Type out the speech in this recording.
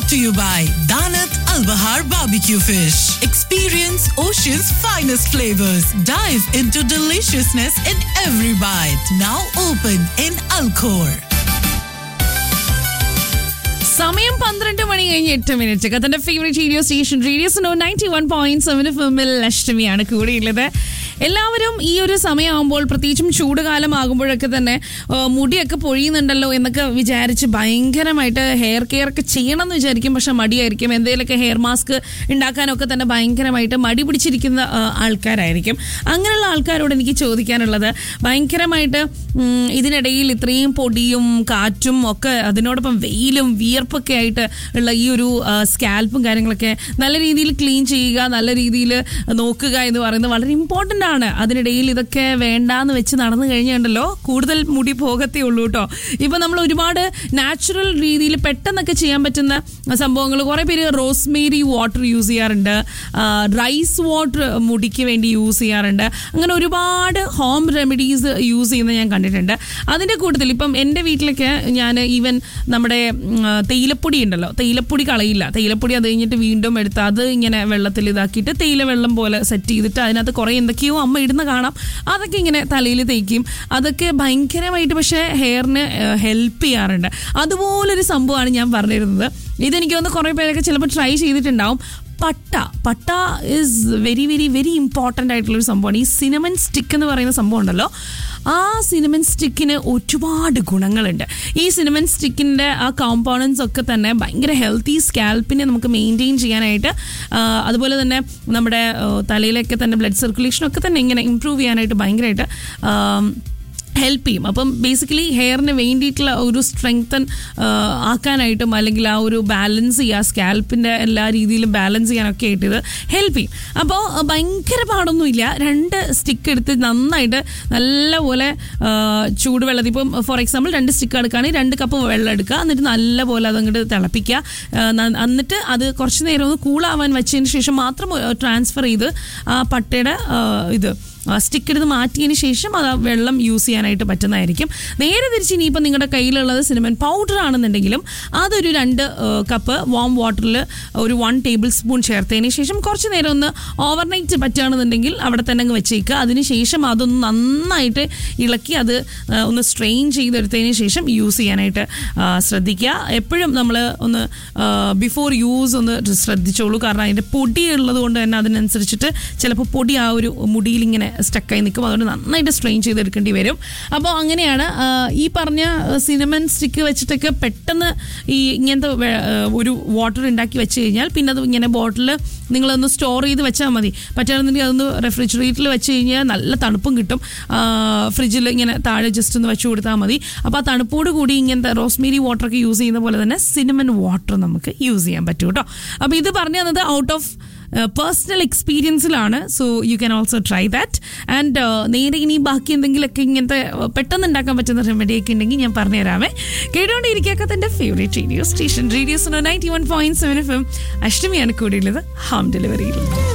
brought to you by Danat Al Bahar Barbecue Fish. Experience Ocean's finest flavors. Dive into deliciousness in every bite. Now open in Alcor. സമയം പന്ത്രണ്ട് മണി കഴിഞ്ഞ് എട്ട് minute കത്തന്റെ favourite radio station radio so ninety one point seven ഫിമിൽ അഷ്ടമിയാണ് കൂടെയുള്ളത് എല്ലാവരും ഈ ഒരു സമയമാകുമ്പോൾ പ്രത്യേകിച്ചും ചൂടുകാലം ആകുമ്പോഴൊക്കെ തന്നെ ആ, മുടിയൊക്കെ പൊഴിയുന്നുണ്ടല്ലോ എന്നൊക്കെ വിചാരിച്ച് ഭയങ്കരമായിട്ട് ഹെയർ കെയർ ഒക്കെ ചെയ്യണം എന്ന് വിചാരിക്കും പക്ഷെ മടിയായിരിക്കും എന്തെങ്കിലുമൊക്കെ ഹെയർ മാസ്ക് ഉണ്ടാക്കാനൊക്കെ തന്നെ ഭയങ്കരമായിട്ട് മടി പിടിച്ചിരിക്കുന്ന ആ, ആൾക്കാരായിരിക്കും അങ്ങനെയുള്ള ആൾക്കാരോട് എനിക്ക് ചോദിക്കാനുള്ളത് ഭയങ്കരമായിട്ട് ഉം, ഇതിനിടയിൽ ഇത്രയും പൊടിയും കാറ്റും ഒക്കെ അതിനോടൊപ്പം വെയിലും വിയർപ്പൊക്കെ ആയിട്ട് ഉള്ള ഈ ഒരു സ്കാൽപ്പും കാര്യങ്ങളൊക്കെ നല്ല രീതിയിൽ ക്ലീൻ ചെയ്യുക നല്ല രീതിയിൽ നോക്കുക എന്ന് പറയുന്നത് വളരെ ഇമ്പോർട്ടൻ്റ് ആണ് അതിനിടയിൽ ഇതൊക്കെ വേണ്ടാന്ന് വെച്ച് നടന്നു കഴിഞ്ഞുണ്ടല്ലോ കൂടുതൽ മുടി പോകത്തേ ഉള്ളൂ കേട്ടോ ഇപ്പം നമ്മൾ ഒരുപാട് നാച്ചുറൽ രീതിയിൽ പെട്ടെന്നൊക്കെ ചെയ്യാൻ പറ്റുന്ന സംഭവങ്ങൾ കുറേ പേര് റോസ്മേരി വാട്ടർ യൂസ് ചെയ്യാറുണ്ട് റൈസ് വാട്ടർ മുടിക്ക് വേണ്ടി യൂസ് ചെയ്യാറുണ്ട് അങ്ങനെ ഒരുപാട് ഹോം റെമഡീസ് യൂസ് ചെയ്യുന്നത് ഞാൻ കണ്ടിട്ടുണ്ട് അതിൻ്റെ കൂട്ടത്തിൽ ഇപ്പം എൻ്റെ വീട്ടിലൊക്കെ ഞാൻ ഈവൻ നമ്മുടെ ഉം, തേയിലപ്പൊടി ഉണ്ടല്ലോ തേയിലപ്പൊടി കളയില്ല തേയിലപ്പൊടി അത് കഴിഞ്ഞിട്ട് വീണ്ടും എടുത്ത് അത് ഇങ്ങനെ വെള്ളത്തിൽ ഇതാക്കിയിട്ട് തേയില വെള്ളം പോലെ സെറ്റ് ചെയ്തിട്ട് അതിനകത്ത് കുറേ എന്തൊക്കെയോ അമ്മ ഇടുന്ന കാണാം അതൊക്കെ ഇങ്ങനെ തലയിൽ തേക്കും അതൊക്കെ ഭയങ്കരമായിട്ട് പക്ഷേ ഹെയറിന് ഹെൽപ്പ് ചെയ്യാറുണ്ട് അതുപോലൊരു സംഭവമാണ് ഞാൻ പറഞ്ഞിരുന്നത് ഇതെനിക്ക് തോന്നുന്നു കുറേ പേരൊക്കെ ചിലപ്പോൾ ട്രൈ ചെയ്തിട്ടുണ്ടാവും പട്ട പട്ട is very very very important ആയിട്ടുള്ളൊരു സംഭവമാണ് ഈ സിനമൻ സ്റ്റിക്ക് എന്ന് പറയുന്ന സംഭവം ഉണ്ടല്ലോ ആ സിനമൻ സ്റ്റിക്കിന് ഒരുപാട് ഗുണങ്ങളുണ്ട് ഈ സിനമൻ സ്റ്റിക്കിൻ്റെ ആ കോമ്പോണൻസ് ഒക്കെ തന്നെ ഭയങ്കര ഹെൽത്തി സ്കാൽപ്പിനെ നമുക്ക് മെയിൻറ്റെയിൻ ചെയ്യാനായിട്ട് ആ, അതുപോലെ തന്നെ നമ്മുടെ ആ, തലയിലൊക്കെ തന്നെ ബ്ലഡ് സർക്കുലേഷനൊക്കെ തന്നെ ഇങ്ങനെ ഇമ്പ്രൂവ് ചെയ്യാനായിട്ട് ഭയങ്കരമായിട്ട് ഹെൽപ്പ് ചെയ്യും അപ്പം ബേസിക്കലി ഹെയറിന് വേണ്ടിയിട്ടുള്ള ഒരു സ്ട്രെങ്തൻ ആക്കാനായിട്ടും അല്ലെങ്കിൽ ആ ഒരു ബാലൻസ് ചെയ്യുക സ്കാൽപ്പിൻ്റെ എല്ലാ രീതിയിലും ബാലൻസ് ചെയ്യാനൊക്കെ ആയിട്ട് ഇത് ഹെൽപ്പ് ചെയ്യും അപ്പോൾ ഭയങ്കര പാടൊന്നുമില്ല രണ്ട് സ്റ്റിക്ക് എടുത്ത് നന്നായിട്ട് നല്ലപോലെ ആ, ചൂടുവെള്ളത്തിൽ ഇപ്പം ഫോർ എക്സാമ്പിൾ രണ്ട് സ്റ്റിക്ക് എടുക്കുകയാണെങ്കിൽ രണ്ട് കപ്പ് വെള്ളം എടുക്കുക എന്നിട്ട് നല്ലപോലെ അതങ്ങോട്ട് തിളപ്പിക്കുക ആ, ന- എന്നിട്ട് അത് കുറച്ച് നേരം ഒന്ന് കൂളാവാൻ വെച്ചതിന് ശേഷം മാത്രം ട്രാൻസ്ഫർ ചെയ്ത് ആ പട്ടയുടെ ആ, ഇത് സ്റ്റിക്ക് എടുത്ത് മാറ്റിയതിന് ശേഷം അത് ആ വെള്ളം യൂസ് ചെയ്യാനായിട്ട് പറ്റുന്നതായിരിക്കും നേരെ തിരിച്ച് ഇനിയിപ്പോൾ നിങ്ങളുടെ കയ്യിലുള്ളത് സിനിമൻ പൗഡർ ആണെന്നുണ്ടെങ്കിലും അതൊരു രണ്ട് കപ്പ് വാം വാട്ടറിൽ ഒരു വൺ ടേബിൾ സ്പൂൺ ചേർത്തതിന് ശേഷം കുറച്ച് നേരം ഒന്ന് ഓവർനൈറ്റ് പറ്റുകയാണെന്നുണ്ടെങ്കിൽ അവിടെ തന്നെ അങ്ങ് വെച്ചേക്കുക അതിന് ശേഷം അതൊന്ന് നന്നായിട്ട് ഇളക്കി അത് ആ, ഒന്ന് സ്ട്രെയിൻ ചെയ്തെടുത്തതിന് ശേഷം യൂസ് ചെയ്യാനായിട്ട് ആ, ശ്രദ്ധിക്കുക എപ്പോഴും നമ്മൾ ഒന്ന് ബിഫോർ യൂസ് ഒന്ന് ശ്രദ്ധിച്ചോളൂ കാരണം അതിൻ്റെ പൊടി ഉള്ളത് കൊണ്ട് തന്നെ അതിനനുസരിച്ചിട്ട് ചിലപ്പോൾ പൊടി ആ ഒരു മുടിയിൽ ഇങ്ങനെ സ്റ്റക്കായി നിൽക്കും അതുകൊണ്ട് നന്നായിട്ട് സ്ട്രെയിൻ ചെയ്തെടുക്കേണ്ടി വരും അപ്പോൾ അങ്ങനെയാണ് ആ, ഈ പറഞ്ഞ സിനമൻ സ്റ്റിക്ക് വെച്ചിട്ടൊക്കെ പെട്ടെന്ന് ഈ ഇങ്ങനത്തെ വെ- ആ, ഒരു വാട്ടർ ഉണ്ടാക്കി വെച്ച് കഴിഞ്ഞാൽ പിന്നെ അത് ഇങ്ങനെ ബോട്ടിൽ നിങ്ങളൊന്ന് സ്റ്റോർ ചെയ്ത് വെച്ചാൽ മതി പറ്റുകയാണെന്നുണ്ടെങ്കിൽ അതൊന്ന് റെഫ്രിജറേറ്ററിൽ വെച്ച് കഴിഞ്ഞാൽ നല്ല തണുപ്പും കിട്ടും ഫ്രിഡ്ജിൽ ഇങ്ങനെ താഴെ ജസ്റ്റ് ഒന്ന് വെച്ച് കൊടുത്താൽ മതി അപ്പോൾ ആ തണുപ്പോട് കൂടി ഇങ്ങനത്തെ റോസ്മേരി വാട്ടറൊക്കെ യൂസ് ചെയ്യുന്ന പോലെ തന്നെ സിനമൻ വാട്ടർ നമുക്ക് യൂസ് ചെയ്യാൻ പറ്റും കേട്ടോ അപ്പോൾ ഇത് പറഞ്ഞു തന്നത് ഔട്ട് ഓഫ് പേഴ്സണൽ എക്സ്പീരിയൻസിലാണ് so you can also try that and നേരെ ഇനി ബാക്കി എന്തെങ്കിലുമൊക്കെ ഇങ്ങനത്തെ uh, പെട്ടെന്ന് ഉണ്ടാക്കാൻ പറ്റുന്ന റെമഡി ഒക്കെ ഉണ്ടെങ്കിൽ ഞാൻ പറഞ്ഞുതരാമേ കേട്ടുകൊണ്ടിരിക്കുക എൻ്റെ favourite radio station radios ninety one point seven F M അഷ്ടമിയാണ് കൂടിയുള്ളത് ഹോം ഡെലിവറിയിൽ